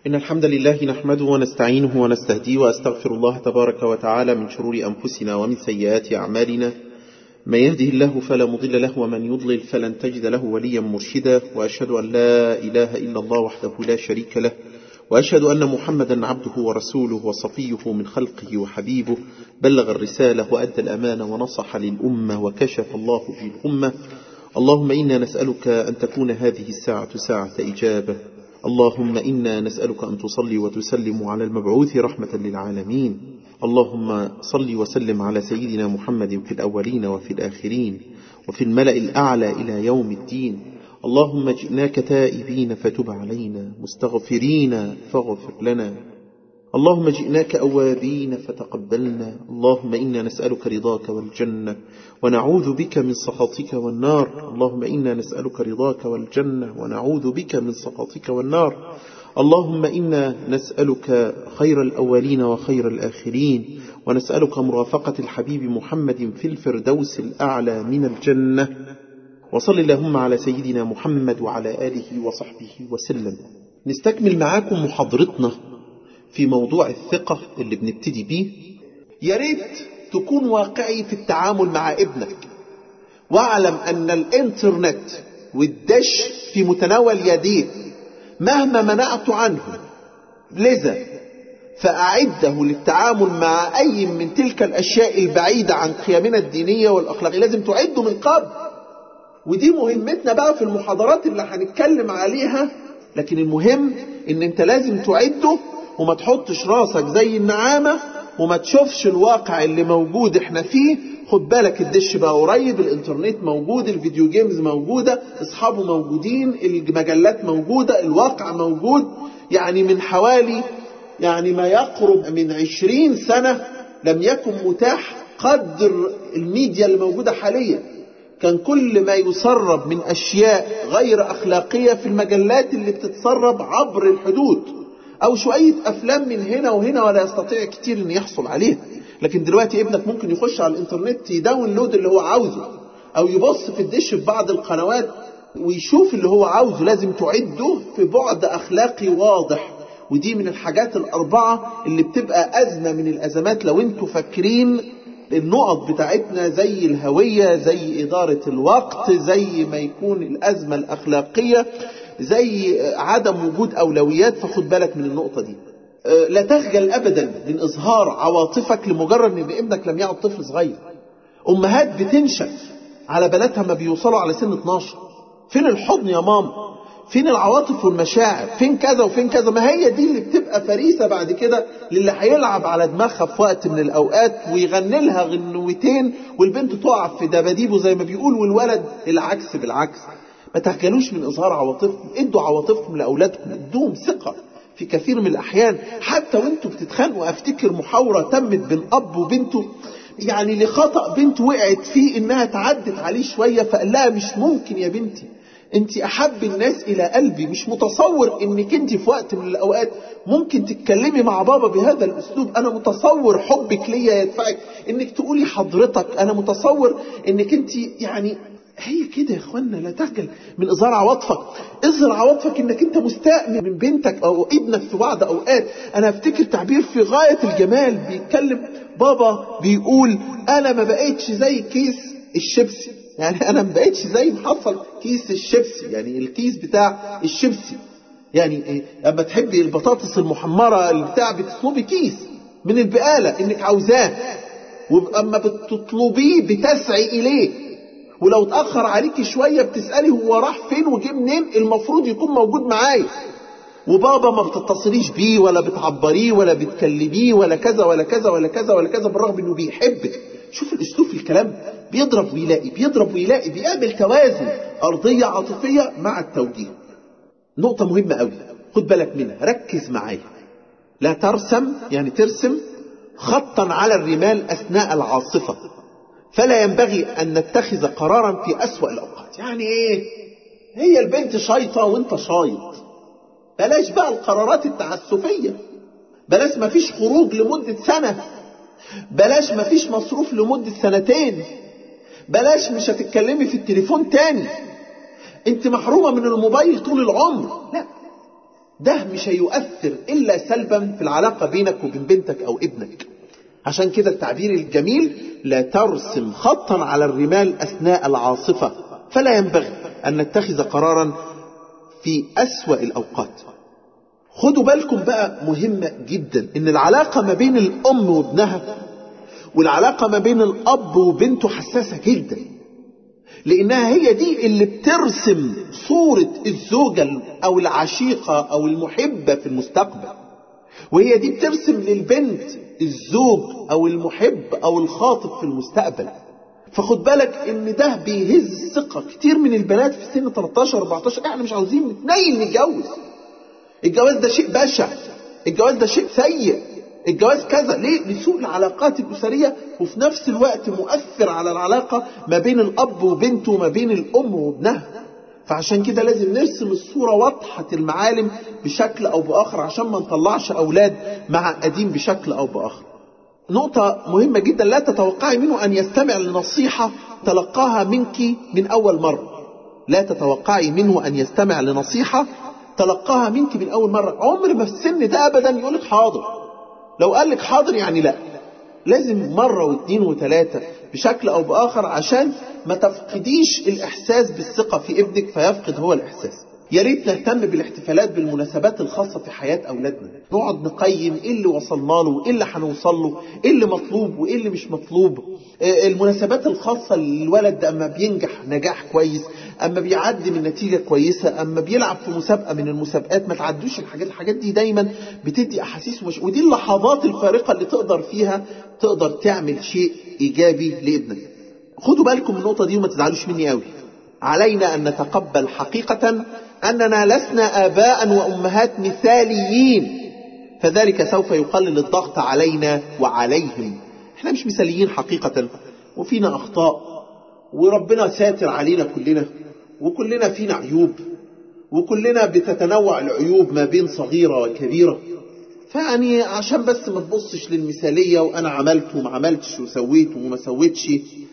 إن الحمد لله نحمده ونستعينه ونستهديه وأستغفر الله تبارك وتعالى من شرور أنفسنا ومن سيئات أعمالنا من يهده الله فلا مضل له ومن يضلل فلن تجد له وليا مرشدا وأشهد أن لا إله إلا الله وحده لا شريك له وأشهد أن محمدا عبده ورسوله وصفيه من خلقه وحبيبه بلغ الرسالة وأدى الأمانة ونصح للأمة وكشف الله به الأمة اللهم إنا نسألك أن تكون هذه الساعة ساعة إجابة اللهم إنا نسألك أن تصلي وتسلم على المبعوث رحمة للعالمين اللهم صل وسلم على سيدنا محمد في الأولين وفي الآخرين وفي الملأ الأعلى إلى يوم الدين اللهم جئناك تائبين فتب علينا مستغفرين فاغفر لنا اللهم جئناك أوابين فتقبلنا اللهم إنا نسألك رضاك والجنة ونعوذ بك من سخطك والنار اللهم إنا نسألك رضاك والجنة ونعوذ بك من سخطك والنار اللهم إنا نسألك خير الأولين وخير الآخرين ونسألك مرافقة الحبيب محمد في الفردوس الأعلى من الجنة وصل اللهم على سيدنا محمد وعلى آله وصحبه وسلم نستكمل معاكم محاضرتنا في موضوع الثقة اللي بنبتدي بيه يا ريت تكون واقعي في التعامل مع ابنك واعلم أن الإنترنت والدش في متناول يديه مهما منعت عنه لذا فأعده للتعامل مع أي من تلك الأشياء البعيدة عن قيمنا الدينية والأخلاقية لازم تعده من قبل ودي مهمتنا بقى في المحاضرات اللي هنتكلم عليها لكن المهم ان انت لازم تعده وما تحطش راسك زي النعامة وما تشوفش الواقع اللي موجود احنا فيه خد بالك الدش بقى قريب الانترنت موجود الفيديو جيمز موجودة اصحابه موجودين المجلات موجودة الواقع موجود يعني من حوالي يعني ما يقرب من عشرين سنة لم يكن متاح قدر الميديا اللي موجودة حاليا كان كل ما يسرب من أشياء غير أخلاقية في المجلات اللي بتتسرب عبر الحدود أو شوية أفلام من هنا وهنا ولا يستطيع كتير أن يحصل عليها لكن دلوقتي ابنك ممكن يخش على الإنترنت يداونلود اللي هو عاوزه أو يبص في الدش في بعض القنوات ويشوف اللي هو عاوزه لازم تعده في بعد أخلاقي واضح ودي من الحاجات الأربعة اللي بتبقى أزمة من الأزمات لو انتوا فاكرين النقط بتاعتنا زي الهوية زي إدارة الوقت زي ما يكون الأزمة الأخلاقية زي عدم وجود أولويات فخد بالك من النقطة دي لا تخجل أبدا من إظهار عواطفك لمجرد أن ابنك لم يعد طفل صغير أمهات بتنشف على بناتها ما بيوصلوا على سن 12 فين الحضن يا ماما فين العواطف والمشاعر فين كذا وفين كذا ما هي دي اللي بتبقى فريسة بعد كده للي هيلعب على دماغها في وقت من الأوقات ويغني لها غنوتين والبنت تقع في دباديبه زي ما بيقول والولد العكس بالعكس ما تخجلوش من إظهار عواطفكم ادوا عواطفكم لأولادكم ادوهم ثقة في كثير من الأحيان حتى وانتوا بتتخانقوا أفتكر محاورة تمت بين أب وبنته يعني لخطأ بنت وقعت فيه إنها تعدت عليه شوية فقال لها مش ممكن يا بنتي انت احب الناس الى قلبي مش متصور انك انت في وقت من الاوقات ممكن تتكلمي مع بابا بهذا الاسلوب انا متصور حبك ليا يدفعك انك تقولي حضرتك انا متصور انك انت يعني هي كده يا اخوانا لا تخجل من اظهار عواطفك اظهر عواطفك انك انت مستاء من بنتك او ابنك في بعض اوقات انا افتكر تعبير في غايه الجمال بيتكلم بابا بيقول انا ما بقيتش زي كيس الشيبسي يعني انا ما بقتش زي محصل كيس الشيبسي يعني الكيس بتاع الشيبسي يعني إيه؟ لما تحبي البطاطس المحمره اللي بتاع بتطلبي كيس من البقاله انك عاوزاه واما بتطلبيه بتسعي اليه ولو اتاخر عليكي شويه بتسالي هو راح فين وجه منين المفروض يكون موجود معايا وبابا ما بتتصليش بيه ولا بتعبريه ولا بتكلميه ولا كذا ولا كذا ولا كذا ولا كذا بالرغم انه بيحبك شوف الاسلوب في الكلام بيضرب ويلاقي بيضرب ويلاقي بيقابل توازن ارضيه عاطفيه مع التوجيه نقطه مهمه قوي خد بالك منها ركز معايا لا ترسم يعني ترسم خطا على الرمال اثناء العاصفه فلا ينبغي ان نتخذ قرارا في اسوا الاوقات يعني ايه هي البنت شايطه وانت شايط بلاش بقى القرارات التعسفيه بلاش ما فيش خروج لمده سنه بلاش مفيش مصروف لمدة سنتين بلاش مش هتتكلمي في التليفون تاني انت محرومة من الموبايل طول العمر لا ده مش هيؤثر إلا سلبا في العلاقة بينك وبين بنتك أو ابنك عشان كده التعبير الجميل لا ترسم خطا على الرمال أثناء العاصفة فلا ينبغي أن نتخذ قرارا في أسوأ الأوقات خدوا بالكم بقى مهمة جدا إن العلاقة ما بين الأم وابنها والعلاقة ما بين الأب وبنته حساسة جدا لأنها هي دي اللي بترسم صورة الزوجة أو العشيقة أو المحبة في المستقبل وهي دي بترسم للبنت الزوج أو المحب أو الخاطب في المستقبل فخد بالك ان ده بيهز ثقة كتير من البنات في سن 13 14 احنا مش عاوزين نتنيل نتجوز الجواز ده شيء بشع الجواز ده شيء سيء الجواز كذا ليه لسوء العلاقات الأسرية وفي نفس الوقت مؤثر على العلاقة ما بين الأب وبنته وما بين الأم وابنها فعشان كده لازم نرسم الصورة واضحة المعالم بشكل أو بآخر عشان ما نطلعش أولاد معقدين بشكل أو بآخر نقطة مهمة جدا لا تتوقعي منه أن يستمع لنصيحة تلقاها منك من أول مرة لا تتوقعي منه أن يستمع لنصيحة تلقاها منك من أول مرة عمر ما في السن ده أبدا يقولك حاضر لو قال لك حاضر يعني لا لازم مرة واثنين وثلاثة بشكل أو بآخر عشان ما تفقديش الإحساس بالثقة في ابنك فيفقد هو الإحساس يا ريت نهتم بالاحتفالات بالمناسبات الخاصة في حياة أولادنا نقعد نقيم إيه اللي وصلنا له وإيه اللي هنوصل له إيه اللي مطلوب وإيه اللي مش مطلوب المناسبات الخاصة للولد ده أما بينجح نجاح كويس أما بيعدي من نتيجة كويسة أما بيلعب في مسابقة من المسابقات ما تعدوش الحاجات الحاجات دي دايما بتدي أحاسيس ومش ودي اللحظات الفارقة اللي تقدر فيها تقدر تعمل شيء إيجابي لابنك خدوا بالكم من النقطة دي وما تزعلوش مني قوي علينا أن نتقبل حقيقة أننا لسنا آباء وأمهات مثاليين فذلك سوف يقلل الضغط علينا وعليهم احنا مش مثاليين حقيقة وفينا أخطاء وربنا ساتر علينا كلنا وكلنا فينا عيوب وكلنا بتتنوع العيوب ما بين صغيرة وكبيرة فيعني عشان بس ما تبصش للمثالية وأنا عملت وما عملتش وسويت وما سويتش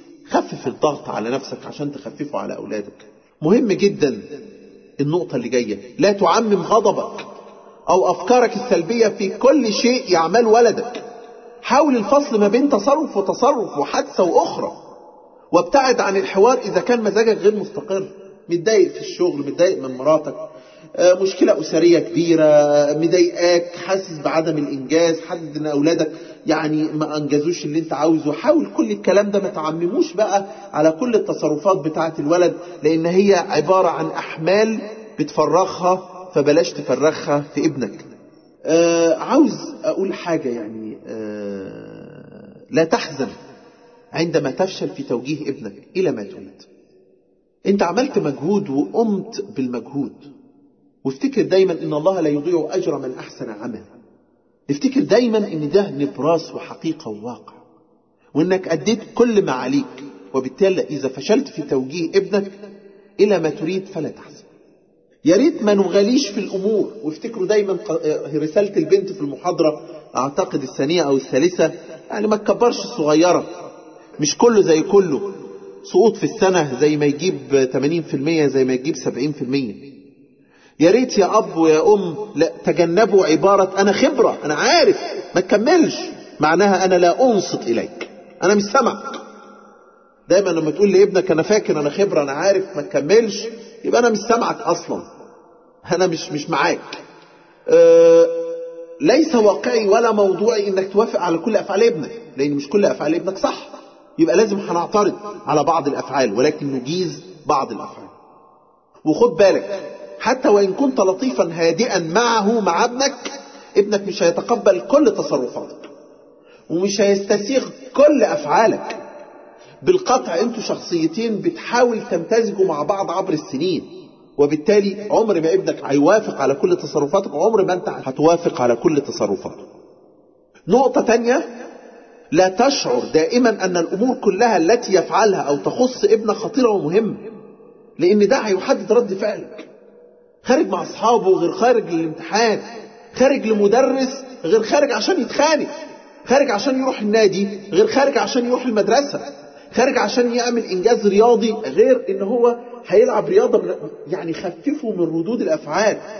خفف الضغط على نفسك عشان تخففه على أولادك مهم جدا النقطة اللي جاية لا تعمم غضبك أو أفكارك السلبية في كل شيء يعمل ولدك حاول الفصل ما بين تصرف وتصرف وحادثة وأخرى وابتعد عن الحوار إذا كان مزاجك غير مستقر متضايق في الشغل متضايق من مراتك مشكلة أسرية كبيرة مضايقاك حاسس بعدم الإنجاز حاسس إن أولادك يعني ما أنجزوش اللي أنت عاوزه حاول كل الكلام ده ما تعمموش بقى على كل التصرفات بتاعة الولد لأن هي عبارة عن أحمال بتفرغها فبلاش تفرغها في ابنك آه عاوز أقول حاجة يعني آه لا تحزن عندما تفشل في توجيه ابنك إلى ما تريد أنت عملت مجهود وقمت بالمجهود وافتكر دايما ان الله لا يضيع اجر من احسن عملا افتكر دايما ان ده نبراس وحقيقة وواقع وانك اديت كل ما عليك وبالتالي اذا فشلت في توجيه ابنك الى ما تريد فلا تحزن يا ريت ما نغاليش في الامور وافتكروا دايما رسالة البنت في المحاضرة اعتقد الثانية او الثالثة يعني ما تكبرش الصغيرة مش كله زي كله سقوط في السنة زي ما يجيب 80% زي ما يجيب 70% يا ريت يا أب ويا أم لا تجنبوا عبارة أنا خبرة أنا عارف ما تكملش معناها أنا لا أنصت إليك أنا مش سمعك دايما لما تقول لابنك أنا فاكر أنا خبرة أنا عارف ما تكملش يبقى أنا مش سامعك أصلا أنا مش مش معاك أه ليس واقعي ولا موضوعي إنك توافق على كل أفعال ابنك لأن مش كل أفعال ابنك صح يبقى لازم هنعترض على بعض الأفعال ولكن نجيز بعض الأفعال وخد بالك حتى وإن كنت لطيفا هادئا معه مع ابنك ابنك مش هيتقبل كل تصرفاتك ومش هيستسيغ كل أفعالك بالقطع انتوا شخصيتين بتحاول تمتزجوا مع بعض عبر السنين وبالتالي عمر ما ابنك هيوافق على كل تصرفاتك وعمر ما انت هتوافق على كل تصرفاته نقطة تانية لا تشعر دائما أن الأمور كلها التي يفعلها أو تخص ابنك خطيرة ومهمة لأن ده هيحدد رد فعلك خارج مع أصحابه غير خارج للامتحان خارج لمدرس غير خارج عشان يتخانق خارج عشان يروح النادي غير خارج عشان يروح المدرسة خارج عشان يعمل إنجاز رياضي غير إن هو هيلعب رياضة من يعني خففه من ردود الأفعال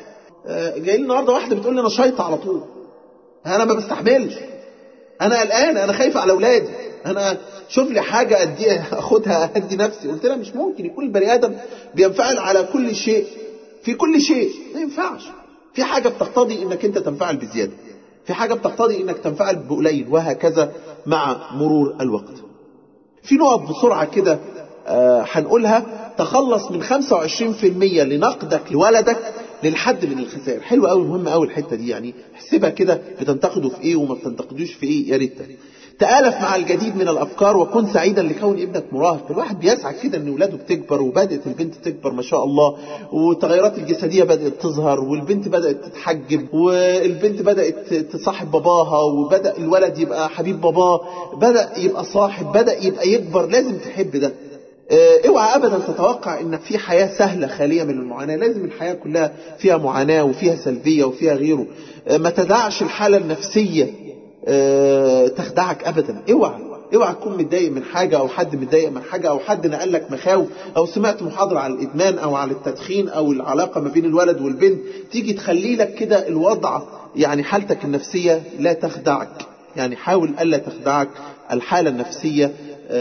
آه، جاي لي النهارده واحده بتقول لي انا شايطه على طول انا ما بستحملش انا قلقان انا خايف على اولادي انا شوف لي حاجه اديها اخدها ادي نفسي قلت لها مش ممكن يكون البني ادم بينفعل على كل شيء في كل شيء ما ينفعش في حاجه بتقتضي انك انت تنفعل بزياده في حاجه بتقتضي انك تنفعل بقليل وهكذا مع مرور الوقت في نقط بسرعه كده آه، هنقولها تخلص من 25% لنقدك لولدك للحد من الخسائر حلو قوي مهم قوي الحته دي يعني احسبها كده بتنتقده في ايه وما بتنتقدوش في ايه يا ريت تآلف مع الجديد من الأفكار وكن سعيدا لكون ابنك مراهق الواحد بيسعى كده أن ولاده بتكبر وبدأت البنت تكبر ما شاء الله والتغيرات الجسدية بدأت تظهر والبنت بدأت تتحجب والبنت بدأت تصاحب باباها وبدأ الولد يبقى حبيب باباه بدأ يبقى صاحب بدأ يبقى يكبر لازم تحب ده اه، اوعى ابدا تتوقع ان في حياه سهله خاليه من المعاناه لازم الحياه كلها فيها معاناه وفيها سلبيه وفيها غيره اه، ما تدعش الحاله النفسيه اه، تخدعك ابدا اوعى اوعى تكون متضايق من حاجه او حد متضايق من حاجه او حد نقل لك مخاوف او سمعت محاضره على الادمان او على التدخين او العلاقه ما بين الولد والبنت تيجي تخلي لك كده الوضع يعني حالتك النفسيه لا تخدعك يعني حاول الا تخدعك الحاله النفسيه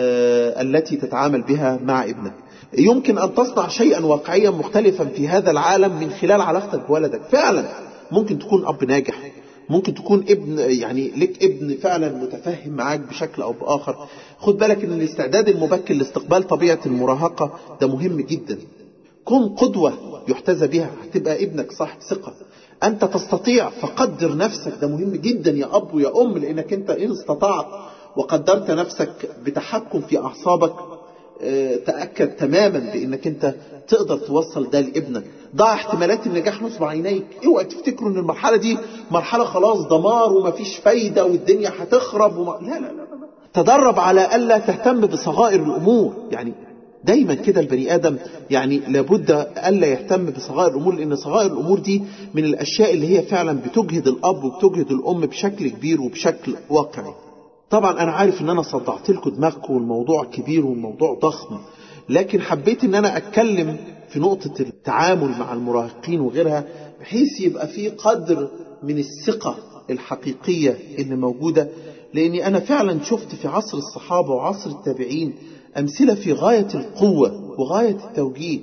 آه، التي تتعامل بها مع ابنك يمكن أن تصنع شيئا واقعيا مختلفا في هذا العالم من خلال علاقتك بولدك فعلا ممكن تكون أب ناجح ممكن تكون ابن يعني لك ابن فعلا متفهم معاك بشكل أو بآخر خد بالك أن الاستعداد المبكر لاستقبال طبيعة المراهقة ده مهم جدا كن قدوة يحتذى بها هتبقى ابنك صاحب ثقة أنت تستطيع فقدر نفسك ده مهم جدا يا أب ويا أم لأنك أنت إن استطعت وقدرت نفسك بتحكم في أعصابك اه، تأكد تماما بأنك أنت تقدر توصل ده لابنك ضع احتمالات النجاح نصب عينيك اوعى تفتكروا ان المرحلة دي مرحلة خلاص دمار ومفيش فايدة والدنيا هتخرب وما... لا لا لا لا تدرب على ألا تهتم بصغائر الأمور يعني دايما كده البني ادم يعني لابد الا يهتم بصغائر الامور لان صغائر الامور دي من الاشياء اللي هي فعلا بتجهد الاب وبتجهد الام بشكل كبير وبشكل واقعي طبعا انا عارف ان انا صدعت لكم دماغكم والموضوع كبير والموضوع ضخم لكن حبيت ان انا اتكلم في نقطة التعامل مع المراهقين وغيرها بحيث يبقى في قدر من الثقة الحقيقية اللي موجودة لاني انا فعلا شفت في عصر الصحابة وعصر التابعين امثلة في غاية القوة وغاية التوجيه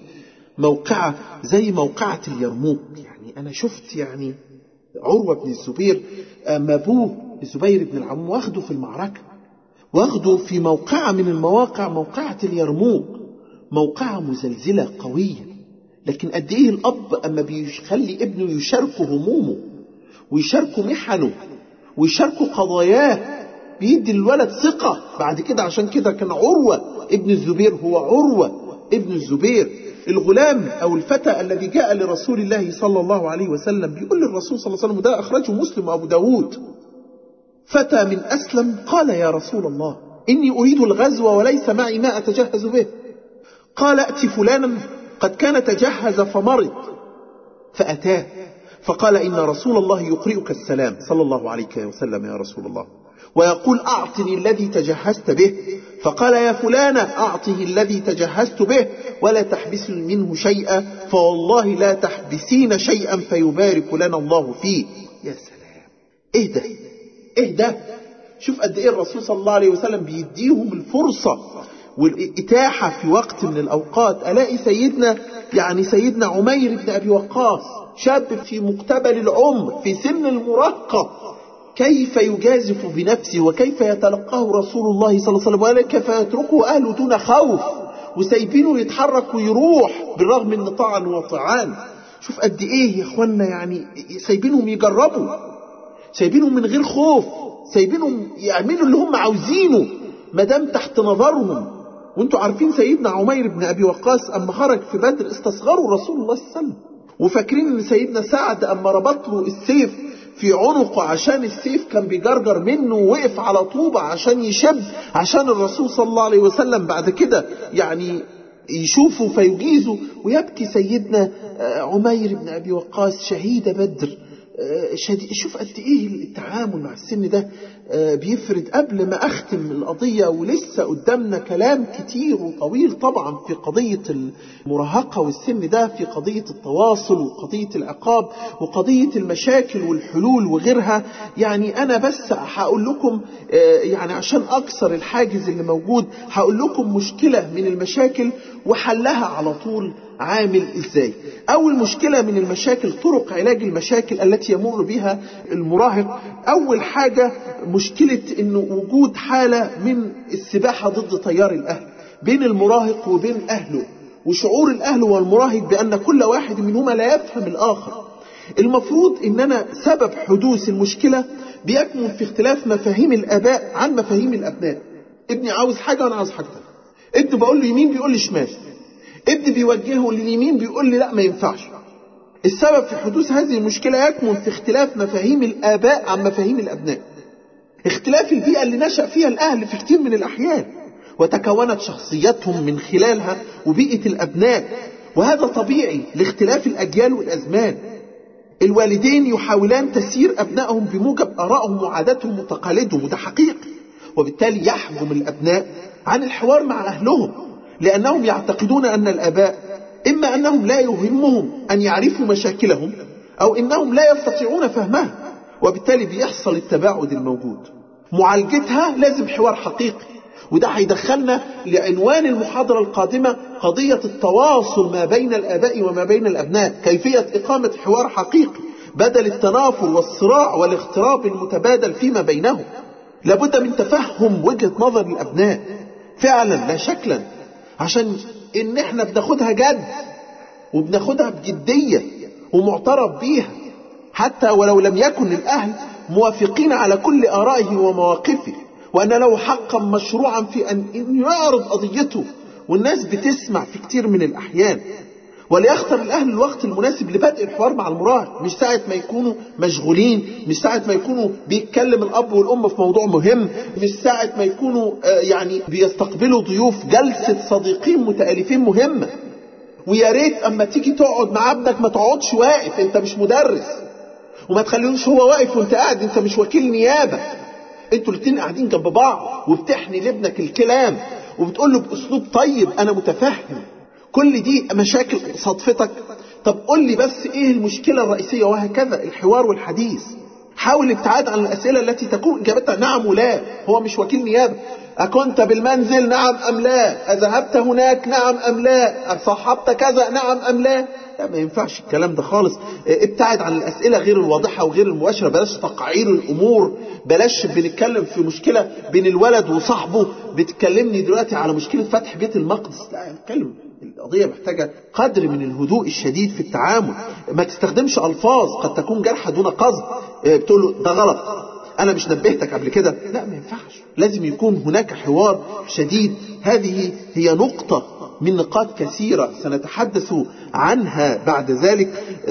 موقعة زي موقعة اليرموك يعني انا شفت يعني عروة بن الزبير أما أبوه الزبير بن العوام واخده في المعركة واخده في موقعة من المواقع موقعة اليرموك موقعة مزلزلة قوية لكن قد ايه الأب أما بيخلي ابنه يشاركه همومه ويشاركه محنه ويشاركه قضاياه بيدي الولد ثقة بعد كده عشان كده كان عروة ابن الزبير هو عروة ابن الزبير الغلام أو الفتى الذي جاء لرسول الله صلى الله عليه وسلم بيقول للرسول صلى الله عليه وسلم ده أخرجه مسلم وأبو داود فتى من أسلم قال يا رسول الله إني أريد الغزو وليس معي ما أتجهز به قال أتي فلانا قد كان تجهز فمرض فأتاه فقال إن رسول الله يقرئك السلام صلى الله عليه وسلم يا رسول الله ويقول أعطني الذي تجهزت به فقال يا فلانة أعطه الذي تجهزت به ولا تحبس منه شيئا فوالله لا تحبسين شيئا فيبارك لنا الله فيه يا سلام ايه ده ايه ده شوف قد ايه الرسول صلى الله عليه وسلم بيديهم الفرصة والإتاحة في وقت من الأوقات ألاقي سيدنا يعني سيدنا عمير بن أبي وقاص شاب في مقتبل العمر في سن المراهقة كيف يجازف بنفسه وكيف يتلقاه رسول الله صلى الله عليه وسلم وكيف يتركه أهله دون خوف وسايبينه يتحرك ويروح بالرغم من طعن وطعان شوف قد ايه يا اخوانا يعني سايبينهم يجربوا سايبينهم من غير خوف سايبينهم يعملوا اللي هم عاوزينه ما دام تحت نظرهم وانتوا عارفين سيدنا عمير بن ابي وقاص اما خرج في بدر استصغروا رسول الله صلى الله عليه وسلم وفاكرين ان سيدنا سعد اما ربط له السيف في عنقه عشان السيف كان بيجرجر منه ووقف على طوبة عشان يشب عشان الرسول صلى الله عليه وسلم بعد كده يعني يشوفه فيجيزه ويبكي سيدنا عمير بن أبي وقاص شهيد بدر شديد شوف قد ايه التعامل مع السن ده بيفرد قبل ما اختم القضيه ولسه قدامنا كلام كتير وطويل طبعا في قضيه المراهقه والسن ده في قضيه التواصل وقضيه العقاب وقضيه المشاكل والحلول وغيرها يعني انا بس هقول لكم يعني عشان اكسر الحاجز اللي موجود هقول لكم مشكله من المشاكل وحلها على طول عامل ازاي اول مشكله من المشاكل طرق علاج المشاكل التي يمر بها المراهق اول حاجه مشكله انه وجود حاله من السباحه ضد تيار الاهل بين المراهق وبين اهله وشعور الاهل والمراهق بان كل واحد منهما لا يفهم الاخر المفروض ان انا سبب حدوث المشكله بيكمن في اختلاف مفاهيم الاباء عن مفاهيم الابناء ابني عاوز حاجه وانا عاوز حاجه ابني بقول له يمين بيقول لي شمال ابني بيوجهه لليمين بيقول لي لا ما ينفعش السبب في حدوث هذه المشكلة يكمن في اختلاف مفاهيم الآباء عن مفاهيم الأبناء اختلاف البيئة اللي نشأ فيها الأهل في كتير من الأحيان وتكونت شخصيتهم من خلالها وبيئة الأبناء وهذا طبيعي لاختلاف الأجيال والأزمان الوالدين يحاولان تسيير أبنائهم بموجب آرائهم وعاداتهم وتقاليدهم وده حقيقي وبالتالي يحجم الأبناء عن الحوار مع أهلهم لأنهم يعتقدون أن الآباء إما أنهم لا يهمهم أن يعرفوا مشاكلهم أو إنهم لا يستطيعون فهمها وبالتالي بيحصل التباعد الموجود معالجتها لازم حوار حقيقي وده هيدخلنا لعنوان المحاضرة القادمة قضية التواصل ما بين الآباء وما بين الأبناء كيفية إقامة حوار حقيقي بدل التنافر والصراع والاغتراب المتبادل فيما بينهم لابد من تفهم وجهة نظر الأبناء فعلا لا شكلا عشان ان احنا بناخدها جد وبناخدها بجدية ومعترف بيها حتى ولو لم يكن الأهل موافقين على كل آرائه ومواقفه وأن له حقا مشروعا في أن يعرض قضيته والناس بتسمع في كتير من الأحيان وليختر الأهل الوقت المناسب لبدء الحوار مع المراهق مش ساعة ما يكونوا مشغولين مش ساعة ما يكونوا بيتكلم الأب والأم في موضوع مهم مش ساعة ما يكونوا يعني بيستقبلوا ضيوف جلسة صديقين متألفين مهمة ويا ريت أما تيجي تقعد مع ابنك ما تقعدش واقف أنت مش مدرس وما تخليهوش هو واقف وأنت قاعد أنت مش وكيل نيابة انتوا الاتنين قاعدين جنب بعض وبتحني لابنك الكلام وبتقول له باسلوب طيب انا متفهم كل دي مشاكل صدفتك طب قول لي بس ايه المشكله الرئيسيه وهكذا الحوار والحديث حاول الابتعاد عن الاسئله التي تكون اجابتها نعم ولا هو مش وكيل نيابه أكنت بالمنزل نعم أم لا أذهبت هناك نعم أم لا صحبت كذا نعم أم لا لا ما ينفعش الكلام ده خالص ابتعد عن الأسئلة غير الواضحة وغير المباشرة بلاش تقعير الأمور بلاش بنتكلم في مشكلة بين الولد وصاحبه بتكلمني دلوقتي على مشكلة فتح بيت المقدس لا نتكلم القضية محتاجة قدر من الهدوء الشديد في التعامل ما تستخدمش ألفاظ قد تكون جرحة دون قصد بتقول له ده غلط أنا مش نبهتك قبل كده لا ما ينفعش لازم يكون هناك حوار شديد هذه هي نقطة من نقاط كثيرة سنتحدث عنها بعد ذلك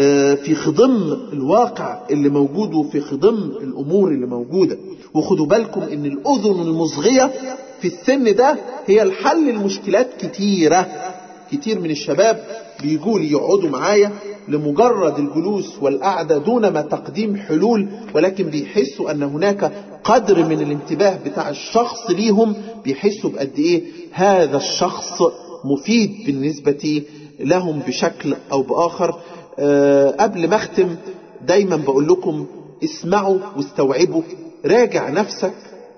في خضم الواقع اللي موجود وفي خضم الأمور اللي موجودة وخدوا بالكم ان الأذن المصغية في السن ده هي الحل المشكلات كتيرة كتير من الشباب بيجوا لي يقعدوا معايا لمجرد الجلوس والقعدة دون ما تقديم حلول ولكن بيحسوا أن هناك قدر من الانتباه بتاع الشخص ليهم بيحسوا بقد إيه هذا الشخص مفيد بالنسبة لهم بشكل أو بآخر أه قبل ما أختم دايما بقول لكم اسمعوا واستوعبوا راجع نفسك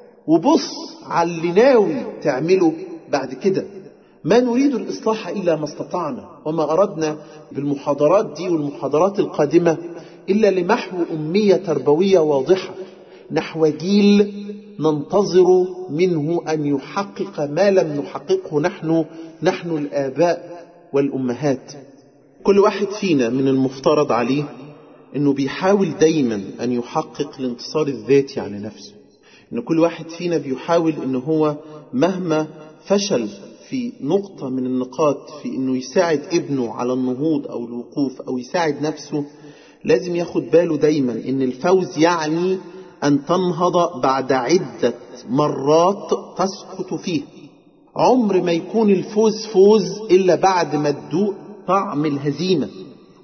وبص على اللي ناوي تعمله بعد كده ما نريد الإصلاح إلا ما استطعنا وما أردنا بالمحاضرات دي والمحاضرات القادمة إلا لمحو أمية تربوية واضحة نحو جيل ننتظر منه أن يحقق ما لم نحققه نحن نحن الآباء والأمهات كل واحد فينا من المفترض عليه أنه بيحاول دايما أن يحقق الانتصار الذاتي على نفسه أن كل واحد فينا بيحاول أنه هو مهما فشل في نقطة من النقاط في انه يساعد ابنه على النهوض او الوقوف او يساعد نفسه لازم ياخد باله دايما ان الفوز يعني ان تنهض بعد عدة مرات تسقط فيه عمر ما يكون الفوز فوز الا بعد ما تدوق طعم الهزيمة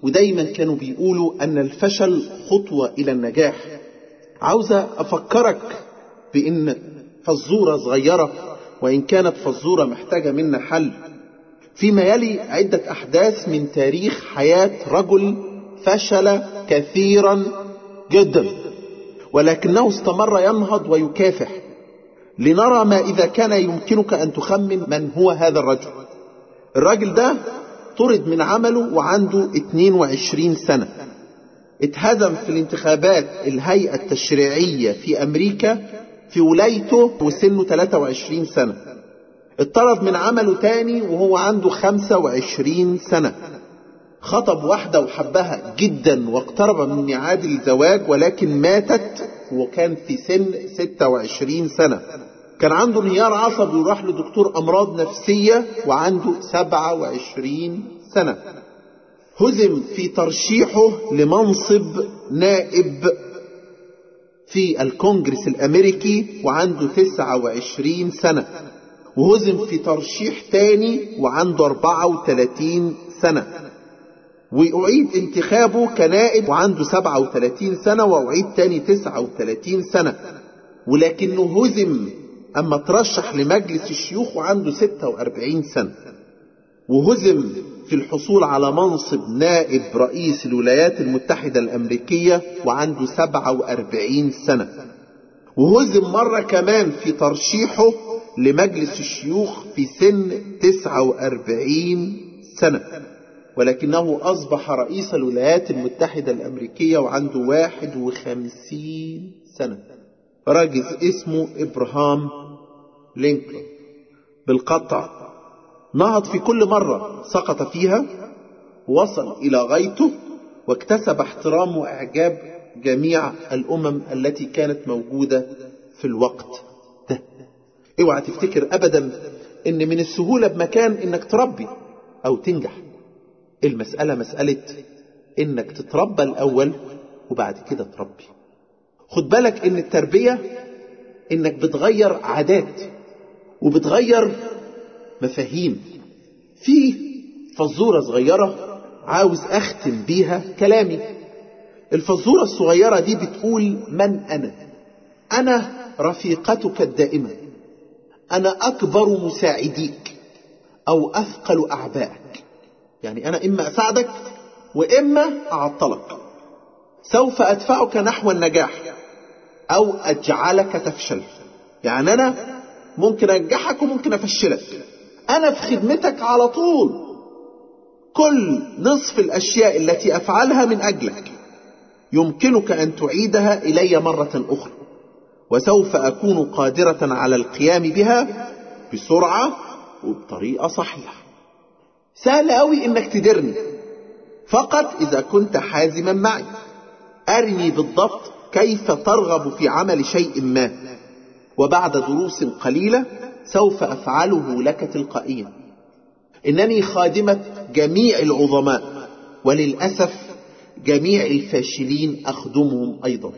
ودايما كانوا بيقولوا أن الفشل خطوة إلى النجاح عاوزة أفكرك بأن فزورة صغيرة وإن كانت فزورة محتاجة منا حل فيما يلي عدة أحداث من تاريخ حياة رجل فشل كثيرا جدا ولكنه استمر ينهض ويكافح لنرى ما إذا كان يمكنك أن تخمن من هو هذا الرجل الراجل ده طرد من عمله وعنده 22 سنة اتهزم في الانتخابات الهيئة التشريعية في أمريكا في ولايته وسنه 23 سنة اتطرد من عمله تاني وهو عنده 25 سنة خطب واحدة وحبها جدا واقترب من ميعاد الزواج ولكن ماتت وكان في سن 26 سنة كان عنده انهيار عصبي وراح لدكتور أمراض نفسية وعنده 27 سنة هزم في ترشيحه لمنصب نائب في الكونجرس الأمريكي وعنده 29 سنة وهزم في ترشيح تاني وعنده 34 سنة وأعيد انتخابه كنائب وعنده 37 سنة وأعيد تاني 39 سنة ولكنه هزم أما ترشح لمجلس الشيوخ وعنده 46 سنة وهزم في الحصول على منصب نائب رئيس الولايات المتحدة الأمريكية وعنده 47 سنة وهزم مرة كمان في ترشيحه لمجلس الشيوخ في سن 49 سنة ولكنه أصبح رئيس الولايات المتحدة الأمريكية وعنده 51 سنة راجل اسمه إبراهام لينكولن بالقطع نهض في كل مرة سقط فيها وصل إلى غايته واكتسب احترام وإعجاب جميع الأمم التي كانت موجودة في الوقت ده اوعى تفتكر أبدا إن من السهولة بمكان إنك تربي أو تنجح المسألة مسألة إنك تتربى الأول وبعد كده تربي خد بالك إن التربية إنك بتغير عادات وبتغير مفاهيم في فزورة صغيرة عاوز أختم بيها كلامي الفزورة الصغيرة دي بتقول من أنا أنا رفيقتك الدائمة أنا أكبر مساعديك أو أثقل أعبائك يعني أنا إما أساعدك وإما أعطلك سوف أدفعك نحو النجاح أو أجعلك تفشل يعني أنا ممكن أنجحك وممكن أفشلك أنا في خدمتك على طول كل نصف الأشياء التي أفعلها من أجلك يمكنك أن تعيدها إلي مرة أخرى وسوف أكون قادرة على القيام بها بسرعة وبطريقة صحيحة سهل أوي إنك تدرني فقط إذا كنت حازما معي أرني بالضبط كيف ترغب في عمل شيء ما وبعد دروس قليلة سوف أفعله لك تلقائيا إنني خادمة جميع العظماء وللأسف جميع الفاشلين أخدمهم أيضا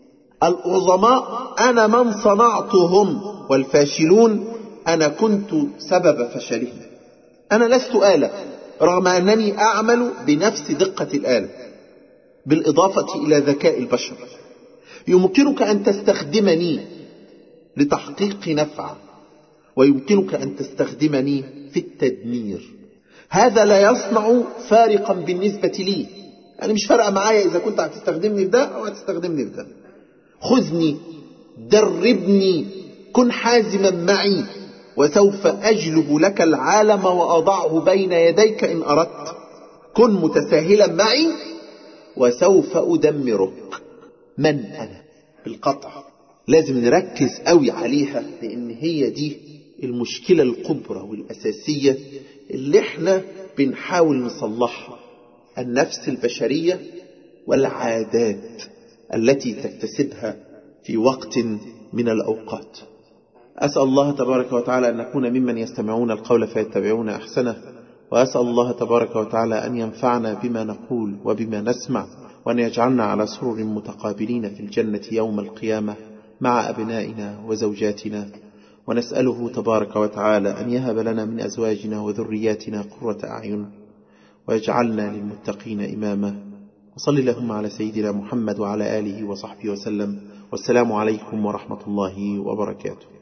العظماء أنا من صنعتهم والفاشلون أنا كنت سبب فشلهم أنا لست آلة رغم أنني أعمل بنفس دقة الآلة بالإضافة إلى ذكاء البشر يمكنك أن تستخدمني لتحقيق نفع ويمكنك أن تستخدمني في التدمير هذا لا يصنع فارقا بالنسبة لي يعني مش فارقة معايا إذا كنت هتستخدمني في ده أو هتستخدمني في ده خذني دربني كن حازما معي وسوف أجلب لك العالم وأضعه بين يديك إن أردت كن متساهلا معي وسوف أدمرك من أنا بالقطع لازم نركز قوي عليها لأن هي دي المشكلة الكبرى والأساسية اللي احنا بنحاول نصلحها النفس البشرية والعادات التي تكتسبها في وقت من الأوقات أسأل الله تبارك وتعالى أن نكون ممن يستمعون القول فيتبعون أحسنه وأسأل الله تبارك وتعالى أن ينفعنا بما نقول وبما نسمع وأن يجعلنا على سرر متقابلين في الجنة يوم القيامة مع أبنائنا وزوجاتنا ونسأله تبارك وتعالى أن يهب لنا من أزواجنا وذرياتنا قرة أعين ويجعلنا للمتقين إماما وصل اللهم على سيدنا محمد وعلى آله وصحبه وسلم والسلام عليكم ورحمة الله وبركاته